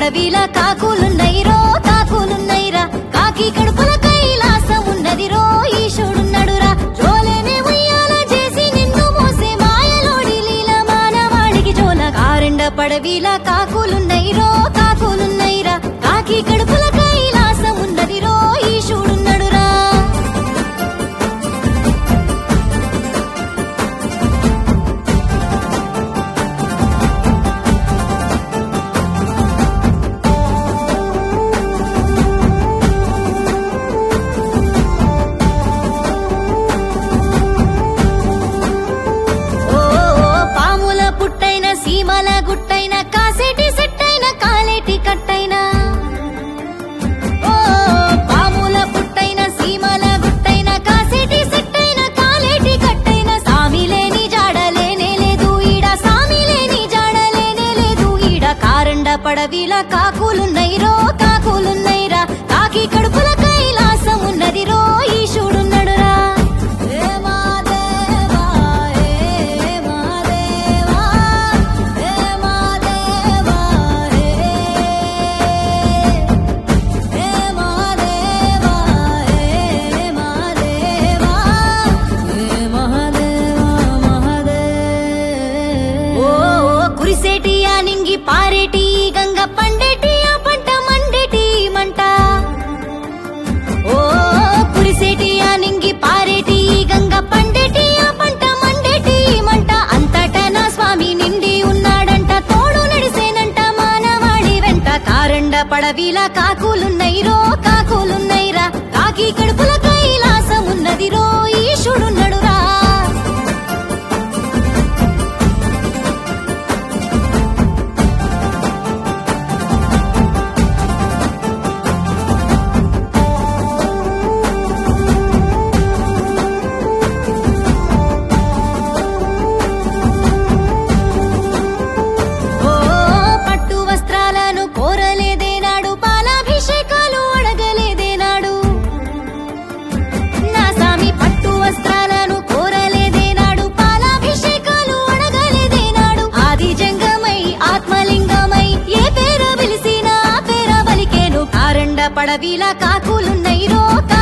పడవిలా కాకులున్నైరో కాకులున్నైరా కాకి కడుపుల కైలాసం ఉన్నది రో ఈశుడున్నడురా జోలెనే ఉయ్యాల చేసి నిన్ను మోసే మాయలోడి లీల మానవాడికి జోల కారెండ పడవిలా కాకులున్నైరో కాకులున్నైరా కాకి కడుపుల కైలాసం ఉన్నది రో ఈశుడున్నడురా ఓ పాముల పుట్టైన సీమల గుట్టైన కాసేటి సెట్టైన కాలేటి కట్టైన ఓ పాముల పుట్టైన సీమల గుట్టైన కాసేటి సెట్టైన కాలేటి కట్టైన సామి లేని జాడలేనే లేదు ఈడ సామి లేని జాడలేనే లేదు ఈడ కారండ పడవిల కాకులున్నైరో కాకులున్నైరా కాకి కడుపుల కైలాసం ఉన్నది రో ఈశుడున్నడురా ఏ మా దేవా ఏ మా దేవా ఏ మా దేవా ఏ మా దేవా ఏ మహాదేవా ఏ మహాదేవా మహాదేవ్ ఓ కురిసేటి ఆ నింగి పారేటి ఈ గంగ పండేటి ఆ పంట మండేటి ఈ మంట ఓ కురిసేటి ఆ నింగి పారేటి ఈ గంగ పండేటి ఆ పంట మండేటి ఈ మంట అంతటా నా స్వామి నిండి ఉన్నాడంట తోడు నడిసేనంట మానవాడి వెంట కారండ పడవిలా కాకులున్నైరో కాకులున్నైరా కాకి కడుపుల కైలాసం ఉన్నది రో ఈశుడున్నడురా ఓ పట్టు వస్త్రాలను కోరలేదేనాడు పాలాభిషేకాలు అడగలేదేనాడు నా సామి పట్టు వస్త్రాలను కోరలేదేనాడు పాలాభిషేకాలు అడగలేదేనాడు ఆది జంగమై ఆత్మలింగమై ఏ పేర పిలిసినా ఆ పేర బలికేను కారండ పడవిలా కాకులున్నైరో